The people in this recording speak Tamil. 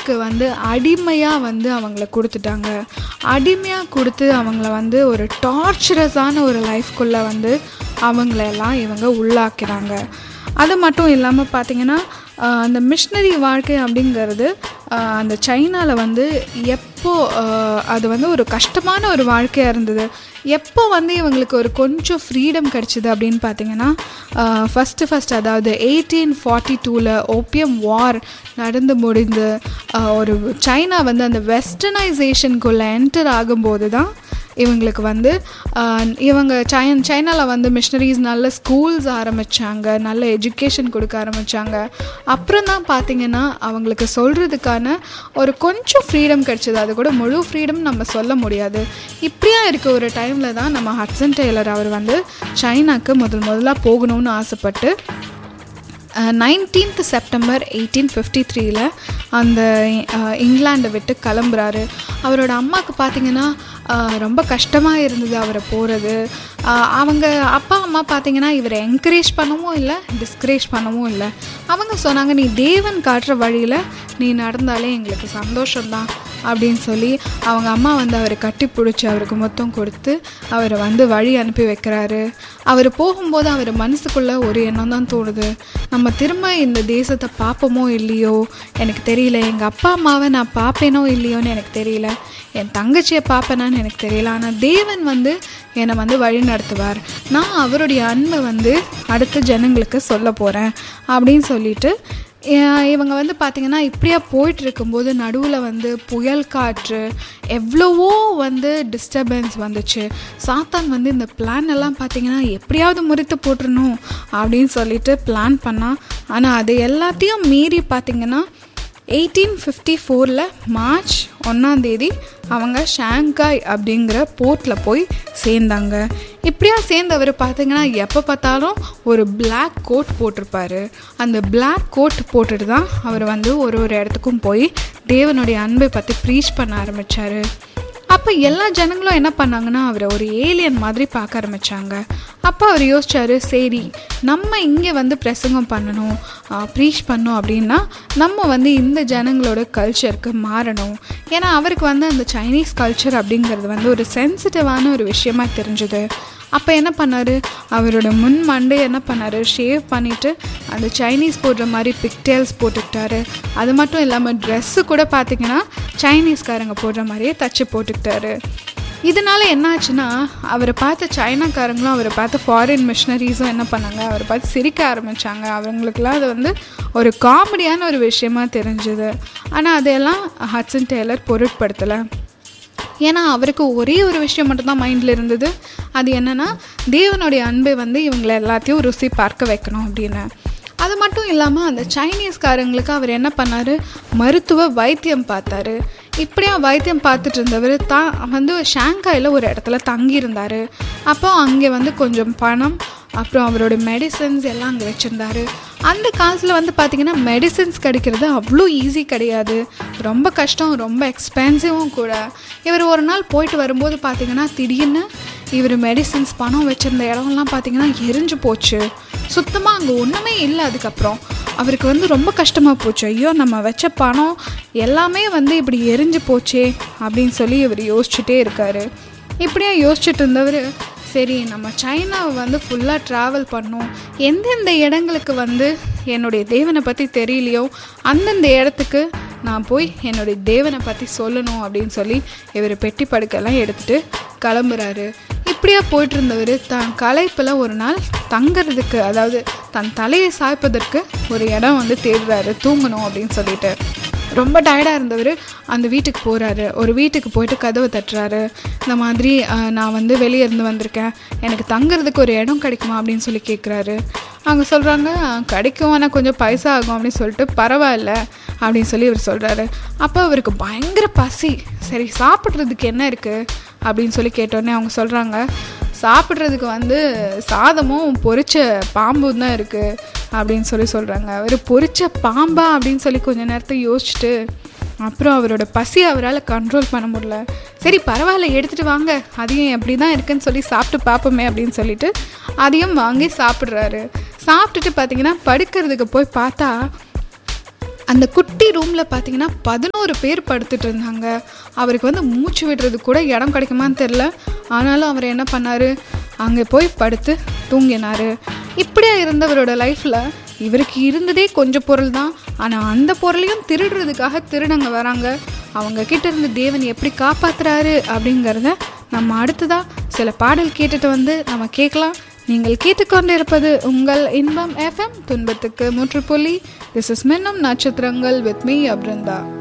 சைனாக்கு வந்து அடிமையாக வந்து அவங்கள கொடுத்துட்டாங்க அடிமையாக கொடுத்து அவங்கள வந்து ஒரு டார்ச்சரஸான ஒரு லைஃப்குள்ளே வந்து அவங்களெல்லாம் இவங்க உள்ளாக்கிறாங்க அது மட்டும் இல்லாமல் பார்த்தீங்கன்னா ஆஹ், அந்த மிஷினரி வாழ்க்கை அப்படிங்கிறது ஆஹ், அந்த சைனாவில் வந்து எப்போ ஆஹ், அது வந்து ஒரு கஷ்டமான ஒரு வாழ்க்கையாக இருந்தது எப்போ வந்து இவங்களுக்கு ஒரு கொஞ்சம் ஃப்ரீடம் கிடச்சிது அப்படின்னு பார்த்தீங்கன்னா ஃபஸ்ட்டு ஃபஸ்ட் அதாவது எயிட்டீன் ஃபார்ட்டி டூவில் ஓபியம் வார் நடந்து முடிந்து ஆஹ், ஒரு சைனா வந்து அந்த வெஸ்டர்னைசேஷனுக்குள்ளே என்டர் ஆகும்போது தான் இவங்களுக்கு வந்து ஆஹ், இவங்க சைன் சைனாவில் வந்து மிஷினரிஸ் நல்ல ஸ்கூல்ஸ் ஆரம்பித்தாங்க நல்ல எஜுகேஷன் கொடுக்க ஆரம்பித்தாங்க அப்புறம் தான் பார்த்தீங்கன்னா அவங்களுக்கு சொல்கிறதுக்கான ஒரு கொஞ்சம் ஃப்ரீடம் கிடைச்சது அது கூட முழு ஃப்ரீடம் நம்ம சொல்ல முடியாது இப்படியா இருக்க ஒரு டைமில் தான் நம்ம ஹட்சன் டெய்லர் அவர் வந்து சைனாக்கு முதல் முதல்ல போகணும்னு ஆசைப்பட்டு நைன்டீன்த் செப்டம்பர் எயிட்டீன் ஃபிஃப்டி த்ரீல அந்த அஹ், இங்கிலாண்டை விட்டு கிளம்புறாரு அவரோட அம்மாவுக்கு பார்த்தீங்கன்னா அஹ், ரொம்ப கஷ்டமாக இருந்தது அவரை போகிறது அவங்க அப்பா அம்மா பார்த்தீங்கன்னா இவரை என்கரேஜ் பண்ணவும் இல்லை டிஸ்கரேஜ் பண்ணவும் இல்லை அவங்க சொன்னாங்க நீ தேவன் காட்டுற வழியில் நீ நடந்தாலே எங்களுக்கு சந்தோஷம்தான் அப்படின்னு சொல்லி அவங்க அம்மா வந்து அவரை கட்டி பிடிச்சி அவருக்கு மொத்தம் கொடுத்து அவரை வந்து வழி அனுப்பி வைக்கிறாரு அவர் போகும்போது அவர் மனசுக்குள்ளே ஒரு எண்ணம் தான் தோணுது நம்ம திரும்ப இந்த தேசத்தை பார்ப்போமோ இல்லையோ எனக்கு தெரியல எங்கள் அப்பா அம்மாவை நான் பார்ப்பேனோ இல்லையோன்னு எனக்கு தெரியல என் தங்கச்சியை பார்ப்பேனான்னு எனக்கு தெரியல ஆனால் தேவன் வந்து என்னை வந்து வழி நடத்துவார் நான் அவருடைய அன்பை வந்து அடுத்த ஜனங்களுக்கு சொல்ல போகிறேன் அப்படின்னு சொல்லிட்டு ஏ- இவங்க வந்து பார்த்திங்கன்னா இப்படியா போயிட்டு இருக்கும்போது நடுவில் வந்து புயல் காற்று எவ்வளவோ வந்து டிஸ்டர்பன்ஸ் வந்துச்சு சாத்தான் வந்து இந்த பிளான் எல்லாம் பார்த்தீங்கன்னா எப்படியாவது முறித்து போட்டுறணும் அப்படின்னு சொல்லிட்டு பிளான் பண்ணான் ஆனால் அது எல்லாத்தையும் மீறி பார்த்திங்கன்னா எயிட்டீன் ஃபிஃப்டி ஃபோரில் மார்ச் ஒன்றாந்தேதி அவங்க ஷாங்காய் அப்படிங்கிற போர்ட்டில் போய் சேர்ந்தாங்க இப்படியா சேர்ந்தவர் பார்த்தீங்கன்னா எப்போ பார்த்தாலும் ஒரு Black கோட் போட்டிருப்பாரு அந்த Black கோட் போட்டுட்டு தான் அவர் வந்து ஒரு ஒரு இடத்துக்கும் போய் தேவனுடைய அன்பை பற்றி ப்ரீச் பண்ண ஆரம்பித்தார் அப்போ எல்லா ஜனங்களும் என்ன பண்ணாங்கன்னா அவரை ஒரு ஏலியன் மாதிரி பார்க்க ஆரம்பித்தாங்க அப்போ அவர் யோசிச்சாரு சரி நம்ம இங்கே வந்து பிரசங்கம் பண்ணணும் ப்ரீச் பண்ணோம் அப்படின்னா நம்ம வந்து இந்த ஜனங்களோட கல்ச்சருக்கு மாறணும் ஏன்னா அவருக்கு வந்து அந்த சைனீஸ் கல்ச்சர் அப்படிங்கிறது வந்து ஒரு சென்சிட்டிவான ஒரு விஷயமா தெரிஞ்சுது அப்போ என்ன பண்ணார் அவரோட முன் மண்டை என்ன பண்ணார் ஷேவ் பண்ணிவிட்டு அந்த சைனீஸ் போடுற மாதிரி பிக்டேல்ஸ் போட்டுக்கிட்டாரு அது மட்டும் இல்லாமல் ட்ரெஸ்ஸு கூட பார்த்தீங்கன்னா சைனீஸ்காரங்க போடுற மாதிரியே தச்சு போட்டுக்கிட்டாரு இதனால என்ன ஆச்சுன்னா அவரை பார்த்த சைனாக்காரங்களும் அவரை பார்த்த ஃபாரின் மிஷினரிஸும் என்ன பண்ணாங்க அவரை பார்த்து சிரிக்க ஆரம்பித்தாங்க அவங்களுக்குலாம் அது வந்து ஒரு காமெடியான ஒரு விஷயமா தெரிஞ்சுது ஆனால் அதையெல்லாம் ஹட்சன் டெய்லர் பொருட்படுத்தலை ஏன்னா அவருக்கு ஒரே ஒரு விஷயம் மட்டும்தான் மைண்டில் இருந்தது அது என்னென்னா தேவனுடைய அன்பை வந்து இவங்களை எல்லாத்தையும் ருசி பார்க்க வைக்கணும் அப்படின்னு அது மட்டும் இல்லாமல் அந்த சைனீஸ்காரங்களுக்கு அவர் என்ன பண்ணார் மருத்துவ வைத்தியம் பார்த்தாரு இப்படியா வைத்தியம் பார்த்துட்டு இருந்தவர் தான் வந்து ஷாங்காயில் ஒரு இடத்துல தங்கியிருந்தார் அப்போ அங்கே வந்து கொஞ்சம் பணம் அப்புறம் அவரோட மெடிசன்ஸ் எல்லாம் அங்கே வச்சுருந்தாரு அந்த காலத்தில் வந்து பார்த்திங்கன்னா மெடிசன்ஸ் கிடைக்கிறது அவ்வளோ ஈஸி கிடையாது ரொம்ப கஷ்டம் ரொம்ப எக்ஸ்பென்சிவும் கூட இவர் ஒரு நாள் போயிட்டு வரும்போது பார்த்திங்கன்னா திடீர்னு இவர் மெடிசன்ஸ் பணம் வச்சுருந்த இடம்லாம் பார்த்திங்கன்னா எரிஞ்சு போச்சு சுத்தமாக அங்கே ஒன்றுமே இல்லை அதுக்கப்புறம் அவருக்கு வந்து ரொம்ப கஷ்டமாக போச்சு ஐயோ நம்ம வச்ச பணம் எல்லாமே வந்து இப்படி எரிஞ்சு போச்சே அப்படின்னு சொல்லி இவர் யோசிச்சுட்டே இருக்காரு இப்படியே யோசிச்சுட்டு இருந்தவர் சரி நம்ம சைனாவை வந்து ஃபுல்லாக ட்ராவல் பண்ணோம் எந்தெந்த இடங்களுக்கு வந்து என்னுடைய தேவனை பற்றி தெரியலையோ அந்தந்த இடத்துக்கு நான் போய் என்னுடைய தேவனை பற்றி சொல்லணும் அப்படின்னு சொல்லி இவர் பெட்டி படுக்கைலாம் எடுத்துகிட்டு கிளம்புறாரு இப்படியா போயிட்டு இருந்தவர் தான் களைப்பில் ஒரு நாள் தங்கிறதுக்கு அதாவது தன் தலையை சாய்ப்பதற்கு ஒரு இடம் வந்து தேடுறாரு தூங்கணும் அப்படின்னு சொல்லிட்டு ரொம்ப டயர்டாக இருந்தவர் அந்த வீட்டுக்கு போகிறாரு ஒரு வீட்டுக்கு போயிட்டு கதவை தட்டுறாரு இந்த மாதிரி "அஹ், நான் வந்து வெளியே இருந்து வந்திருக்கேன் எனக்கு தங்குறதுக்கு ஒரு இடம் கிடைக்குமா அப்படின்னு சொல்லி கேட்குறாரு அவங்க சொல்கிறாங்க கிடைக்கும் ஆனால் கொஞ்சம் பைசா ஆகும் அப்படின்னு சொல்லிட்டு பரவாயில்ல அப்படின்னு சொல்லி இவர் சொல்கிறாரு அப்போ அவருக்கு பயங்கர பசி சரி சாப்பிட்றதுக்கு என்ன இருக்குது அப்படின்னு சொல்லி கேட்டோடனே அவங்க சொல்கிறாங்க சாப்பிட்றதுக்கு வந்து சாதமும் பொரிச்ச பாம்பும் தான் இருக்குது அப்படின்னு சொல்லி சொல்கிறாங்க அவர் பொரிச்ச பாம்பா அப்படின்னு சொல்லி கொஞ்ச நேரத்தை யோசிச்சுட்டு அப்புறம் அவரோட பசி அவரால் கண்ட்ரோல் பண்ண முடியல சரி பரவாயில்ல எடுத்துகிட்டு வாங்க அதையும் எப்படி தான் இருக்குன்னு சொல்லி சாப்பிட்டு பார்ப்போமே அப்படின்னு சொல்லிட்டு அதையும் வாங்கி சாப்பிட்றாரு சாப்பிட்டுட்டு பார்த்தீங்கன்னா படுக்கிறதுக்கு போய் பார்த்தா அந்த குட்டி ரூமில் பார்த்தீங்கன்னா பதினோரு பேர் படுத்துட்டு இருந்தாங்க அவருக்கு வந்து மூச்சு விடுறது கூட இடம் கிடைக்குமான்னு தெரில ஆனாலும் அவர் என்ன பண்ணார் அங்கே போய் படுத்து தூங்கினார் இப்படியா இருந்தவரோட லைஃப்பில் இவருக்கு இருந்ததே கொஞ்சம் பொருள் தான் ஆனால் அந்த பொருளையும் திருடுறதுக்காக திருடங்க வராங்க அவங்க கிட்ட இருந்து தேவன் எப்படி காப்பாத்துறாரு அப்படிங்கிறத நம்ம அடுத்ததாக சில பாடல் கேட்டுட்டு வந்து நம்ம கேட்கலாம் நீங்கள் கேட்டுக்கொண்டிருப்பது உங்கள் இன்பம் எஃப்எம் துன்பத்துக்கு முற்றுப்புள்ளி திஸ் இஸ் மின்னும் நட்சத்திரங்கள் வித் மீ அப்ருந்தா